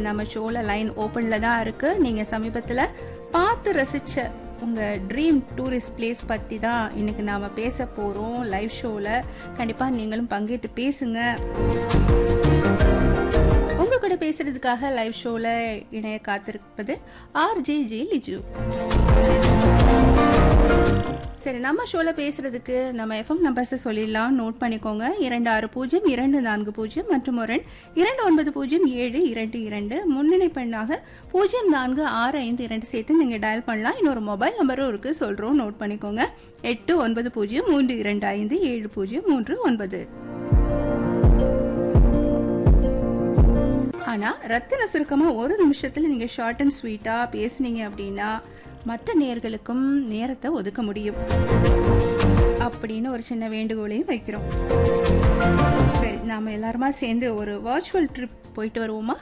நம்ம ஷோவில் லைன் ஓப்பனில் தான் இருக்குது நீங்கள் சமீபத்தில் பார்த்து ரசித்த உங்கள் ட்ரீம் டூரிஸ்ட் பிளேஸ் பற்றி தான் இன்றைக்கி நாம் பேச போகிறோம் லைவ் ஷோவில் கண்டிப்பாக நீங்களும் பங்கேற்று பேசுங்க உங்க கூட பேசுறதுக்காக லைவ் ஷோவில் இணைய காத்திருப்பது ஆர்ஜே ஜே லிஜு சரி நம்ம ஷோவில் பேசுறதுக்கு நம்ம எஃப்எம் நம்பர்ஸை சொல்லிடலாம் நோட் பண்ணிக்கோங்க இரண்டு ஆறு பூஜ்ஜியம் இரண்டு நான்கு பூஜ்ஜியம் மற்றும் ஒரு எண் இரண்டு ஒன்பது பூஜ்ஜியம் ஏழு இரண்டு இரண்டு முன்னணி பெண்ணாக பூஜ்ஜியம் நான்கு ஆறு ஐந்து இரண்டு சேர்த்து நீங்கள் டயல் பண்ணலாம் இன்னொரு மொபைல் நம்பரும் இருக்குது சொல்கிறோம் நோட் பண்ணிக்கோங்க எட்டு ஒன்பது பூஜ்ஜியம் மூன்று இரண்டு ஐந்து ஏழு பூஜ்ஜியம் மூன்று ஒன்பது ஆனால் ரத்தின சுருக்கமாக ஒரு நிமிஷத்தில் நீங்கள் ஷார்ட் அண்ட் ஸ்வீட்டாக பேசுனீங்க அப்படின்னா மற்ற நேர்களுக்கும் நேரத்தை ஒதுக்க முடியும் அப்படின்னு ஒரு சின்ன வேண்டுகோளையும் வைக்கிறோம் சரி நாம் எல்லாருமா சேர்ந்து ஒரு வர்ச்சுவல் ட்ரிப் போயிட்டு வருவோமா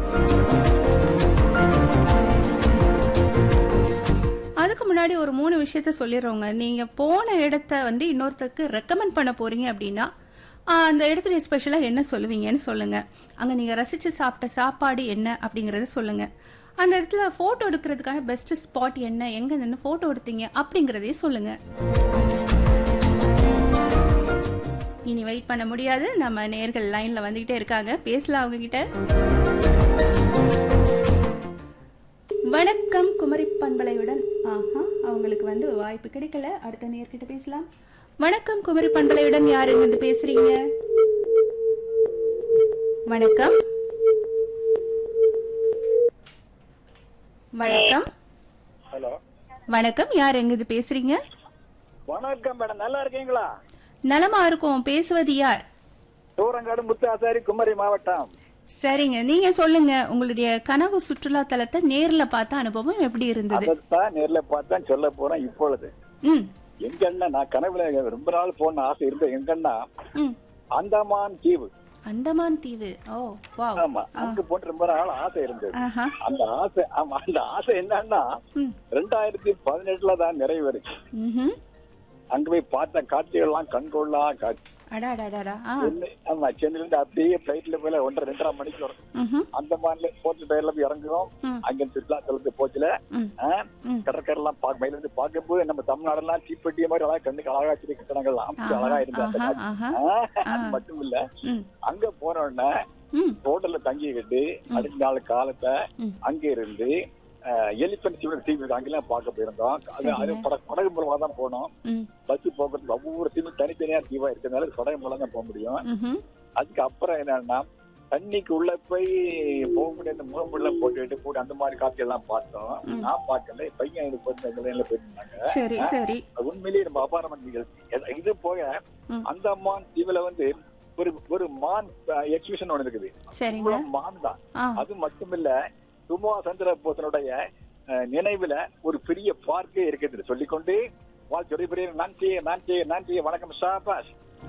அதுக்கு முன்னாடி ஒரு மூணு விஷயத்த சொல்லிடுறோங்க நீங்கள் போன இடத்த வந்து இன்னொருத்தருக்கு ரெக்கமெண்ட் பண்ண போறீங்க அப்படின்னா ஆஹ், அந்த இடத்துடைய ஸ்பெஷலாக என்ன சொல்லுவீங்கன்னு சொல்லுங்கள் அங்கே நீங்கள் ரசித்து சாப்பிட்ட சாப்பாடு என்ன அப்படிங்கிறத சொல்லுங்கள் அந்த இடத்துல ஃபோட்டோ எடுக்கிறதுக்கான பெஸ்ட் ஸ்பாட் என்ன எங்கே நின்று ஃபோட்டோ எடுத்தீங்க அப்படிங்கிறதையும் சொல்லுங்கள் இனி வெயிட் பண்ண முடியாது நம்ம நேர்கள் லைனில் வந்துக்கிட்டே இருக்காங்க பேசலாம் அவங்க கிட்ட வணக்கம் குமரி பண்பலையுடன் ஆஹா அவங்களுக்கு வந்து வாய்ப்பு கிடைக்கல அடுத்த நேர்கிட்ட பேசலாம் வணக்கம் குமரி பண்பலையுடன் யாருங்க இருந்து பேசுறீங்க வணக்கம் வணக்கம் ஹலோ வணக்கம் யார் எங்க இருந்து பேசுறீங்க வணக்கம் மேடம் நல்லா இருக்கீங்களா நலமா இருக்கும் பேசுவது யார் தூரங்காடு முத்தாசாரி குமரி மாவட்டம் சரிங்க நீங்க சொல்லுங்க உங்களுடைய கனவு சுற்றுலா தலத்தை நேர்ல பார்த்த அனுபவம் எப்படி இருந்தது அதைத்தான் நேர்ல பார்த்தா சொல்ல போறேன் இப்பொழுது ம் எங்கன்னா நான் கனவுல ரொம்ப நாள் போன ஆசை இருந்த எங்கன்னா ம் அந்தமான் தீவு அந்தமான் தீவு ஓ வாவ் ஆமா அங்க போட்டு ரொம்ப நாள் ஆசை இருந்தது ஆஹா அந்த ஆசை ஆமா அந்த ஆசை என்னன்னா ம் ரெண்டாயிரத்தி பதினெட்டுல தான் நிறைவேறுச்சு ம்ஹும் அங்க போய் பார்த்த காட்சிகள்லாம் கண்கொள்ளா காட்சி அடாடாடாடா ஆ சென்னை- ஆமா சென்னையில இருந்து அப்படியே பிளைட்ல போல ஒன்றரை ரெண்டரை மணிக்கு வரும் ம்ஹும் அந்தமான்ல போச்சு பேர்ல போய் இறங்குறோம் ம். அங்க சுற்றுலா தலத்து போச்சுல ம் ஆ, ம். கடற்கரைலாம் பார்க்க மயில இருந்து பார்க்கும்போது நம்ம தமிழ்நாடெல்லாம் தீப்பெட்டிய மாதிரி அழகா கண்ணுக்கு அழகா சிறு கட்டணங்கள்லாம் அப்படி அழகா இருந்தது அந்த ஆஹா, காட்சி. ஆஹா. ஆ, அது மட்டும் இல்ல ம் அங்க போன உடனே ம் ஹோட்டல்ல தங்கிக்கிட்டு அடுத்த நாள் காலத்தை ம். அங்க இருந்து எலிபென்ட் சிவன் தீவு அங்கெல்லாம் பார்க்க போயிருந்தோம் அது அது பட- படகு மூலமா தான் போனோம் ம் பஸ் போக்குறது ஒவ்வொரு தீவு தனித்தனியா தீவா இருக்கிறதுனால படகு மூலம் தான் போக முடியும் ம்ஹும் அதுக்கு அப்புறம் என்னன்னா தண்ணிக்கு உள்ள போய் போக முடியாத முகமுள்ள போட்டுட்டு போட்டு அந்த மாதிரி காட்சி எல்லாம் பார்த்தோம் நான் பார்க்கல பையன் இது போட்டு போயிருந்தாங்க சரி சரி அது உண்மையிலேயே நம்ம அபாரமான நிகழ்ச்சி இது- இது போக ம். அந்த மான் தீவுல வந்து ஒரு ஒரு மான் எக்ஸிபிஷன் ஒன்று இருக்குது சரிங்க இவ்வளவு மான் தான் ஆ அது மட்டுமில்ல சுமா சந்திரபோசனுடைய அஹ், நினைவுல ஒரு பெரிய பார்க்கே இருக்குது சொல்லிக்கொண்டு வாழ் சொல்லி நன்றி நன்றி நன்றி வணக்கம் ஷாபாஷ்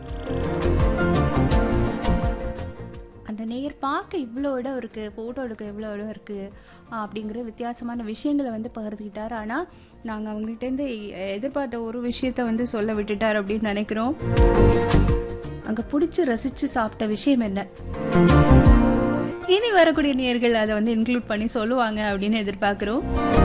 அந்த நேர் பார்க்க இவ்வளோ இடம் இருக்கு ஃபோட்டோ எடுக்க இவ்வளோ இடம் இருக்கு ஆ, அப்படிங்கிற வித்தியாசமான விஷயங்களை வந்து பகிர்ந்துக்கிட்டார் ஆனால் நாங்கள் அவங்ககிட்டேருந்து எதிர்பார்த்த ஒரு விஷயத்த வந்து சொல்ல விட்டுட்டார் அப்படின்னு நினைக்கிறோம் அங்கே பிடிச்சி ரசித்து சாப்பிட்ட விஷயம் என்ன இனி வரக்கூடிய நேர்கள் அதை வந்து இன்க்ளூட் பண்ணி சொல்லுவாங்க அப்படின்னு எதிர்பார்க்குறோம்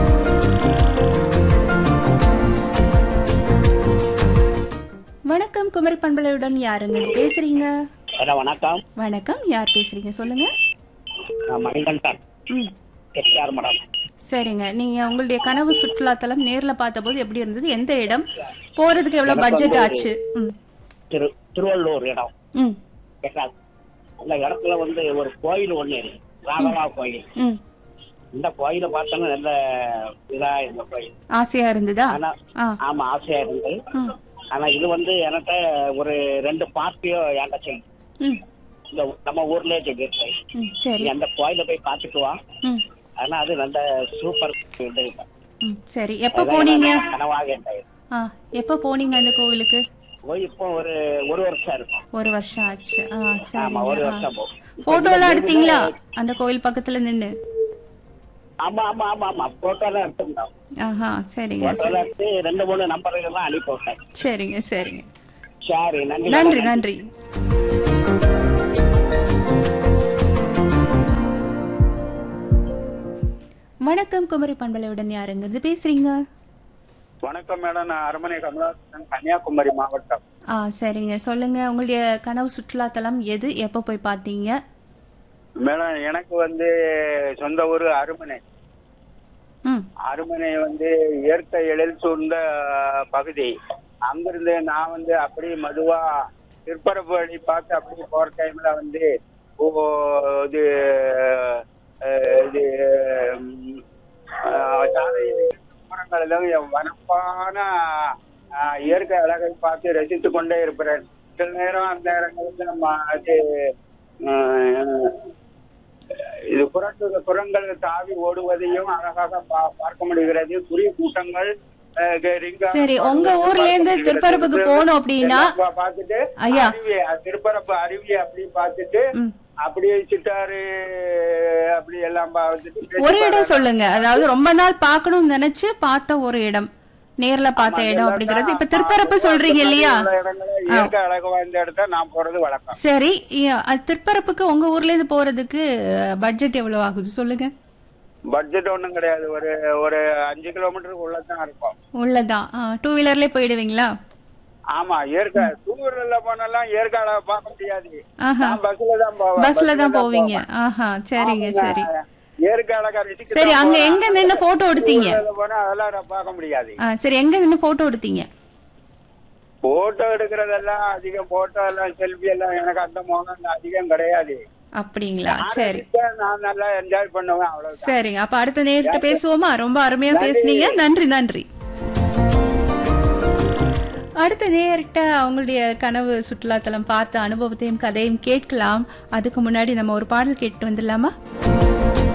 வணக்கம் குமரி பண்பலையுடன் யாருங்க பேசுறீங்க ஹலோ வணக்கம் வணக்கம் யார் பேசுறீங்க சொல்லுங்க நான் மணிகண்டன் ம் எஸ்ஆர் மடம் சரிங்க நீங்க உங்களுடைய கனவு சுற்றுலாத்தலம் நேர்ல பார்த்தபோது எப்படி இருந்தது எந்த இடம் போறதுக்கு எவ்வளவு பட்ஜெட் ஆச்சு ம் திரு திருவள்ளூர் இடம் ம் கேட்டா அந்த இடத்துல வந்து ஒரு கோயில் ஒண்ணு இருக்கு ராகவா கோயில் ம் இந்த கோயிலை பார்த்தோன்னா நல்ல இதா இந்த கோயில் ஆசையா இருந்ததா ஆனா ஆ ஆமா ஆசையா இருந்தது ம் ஆனா இது வந்து என்கிட்ட ஒரு ரெண்டு பார்ட்டியோ என்கிட்ட சொல்லி ம் இந்த நம்ம ஊர்லயே சொல்லியிருக்கு ம் சரி நீ அந்த கோயிலை போய் பார்த்துட்டு வா ம் ஆனா அது நல்ல சூப்பர் இது ம் சரி எப்போ போனீங்க கனவாக இருந்தது ஆ எப்போ போனீங்க அந்த கோவிலுக்கு போய் இப்போ ஒரு ஒரு வருஷம் இருக்கும் ஒரு வருஷம் ஆச்சு ஆ ஆமா ஒரு சரிங்க வருஷம் போகும் போட்டோ எல்லாம் எடுத்தீங்களா அந்த கோவில் பக்கத்துல நின்னு ஆமா ஆமா ஆமா ஆமா போட்டோ எல்லாம் எடுத்திருந்தோம் ஆஹா சரிங்க போட்டோ சரி எல்லாம் எடுத்து ரெண்டு மூணு நம்பர்கள் எல்லாம் அனுப்பி விட்டேன் சரிங்க சரிங்க சரி நன்றி நன்றி நன்றி வணக்கம் குமரி பண்பலையுடன் யாருங்கிறது பேசுறீங்க வணக்கம் மேடம் நான் அரண்மனை கமலாசன் கன்னியாகுமரி மாவட்டம் ஆ சரிங்க சொல்லுங்க உங்களுடைய கனவு சுற்றுலாத்தலம் எது எப்போ போய் பார்த்தீங்க மேடம் எனக்கு வந்து சொந்த ஊர் அருமனை ம் அருமனை வந்து இயற்கை எழில் சூழ்ந்த பகுதி அங்கிருந்து நான் வந்து அப்படியே மதுவா திருப்பரப்பு வழி பார்த்து அப்படியே போற டைம்ல வந்து ஓ இது அஹ், இது ம், அஹ், சாலையில் மரங்களிலும் என் வனப்பான அஹ், இயற்கை அழகை பார்த்து ரசித்து கொண்டே இருப்பேன் சில நேரம் அந்த நேரங்களுக்கு நம்ம அது அஹ், இது புறத்து புறங்கள் தாவி ஓடுவதையும் அழகாக பா- பார்க்க முடிகிறது குருவி கூட்டங்கள் அஹ், க- ரிங்கா- சரி, உங்க ஊர்ல இருந்து திருப்பரப்புக்கு போகணும் அப்படின்னா- எல்லாம் பா- பார்த்துட்டு ஐயா. அருவி அஹ், திருப்பரப்பு அருவி அப்படி பார்த்துட்டு ம். அப்படியே சிட்டாரு அப்படி எல்லாம் பார்த்துட்டு ஒரு இடம் சொல்லுங்க அதாவது ரொம்ப நாள் பார்க்கணும்னு நினைச்சு பார்த்த ஒரு இடம் நேர்ல பார்த்த இடம் அப்படிங்கிறது இப்ப திருப்பரப்பு சொல்றீங்க இல்லையா உள்ள இடங்கள இயற்கை அழகு வாய்ந்த இடத்த நான் போறது வழக்கம் சரி இ- அ- திருப்பரப்புக்கு உங்க ஊர்ல இருந்து போறதுக்கு பட்ஜெட் எவ்வளவு ஆகுது சொல்லுங்க பட்ஜெட் ஒண்ணும் கிடையாது ஒரு ஒரு அஞ்சு கிலோமீட்டருக்கு உள்ளதான் இருக்கும் உள்ளதான் டூ வீலர்லயே போயிடுவீங்களா ஆமா இயற்கை டூர்ல போனாலும் இயற்கை அழகை பார்க்க முடியாது ஆஹா நான் பஸ்ல தான் போவேன் பஸ்ல தான் போவீங்க ஆஹா சரிங்க சரி இயற்கை அழகா ரசிக்க சரி அங்க எங்க நின்னு போட்டோ எடுத்தீங்க டூர்ல போனா அதெல்லாம் நான் பார்க்க முடியாது ஆ, சரி எங்க நின்னு போட்டோ எடுத்தீங்க போட்டோ எடுக்கிறதெல்லாம் அதிகம் போட்டோ எல்லாம் செல்ஃபி எல்லாம் எனக்கு அந்த மோகம் அதிகம் கிடையாது அப்படிங்களா சரி நான் நல்லா என்ஜாய் பண்ணுவேன் அவ்வளவுதான் சரிங்க அப்ப அடுத்த நேர்கிட்ட பேசுவோமா ரொம்ப அருமையா பேசுனீங்க நன்றி நன்றி அடுத்த நேர்கிட்ட அவங்களுடைய கனவு சுற்றுலாத்தலம் பார்த்த அனுபவத்தையும் கதையும் கேட்கலாம் அதுக்கு முன்னாடி நம்ம ஒரு பாடல் கேட்டு வந்துடலாமா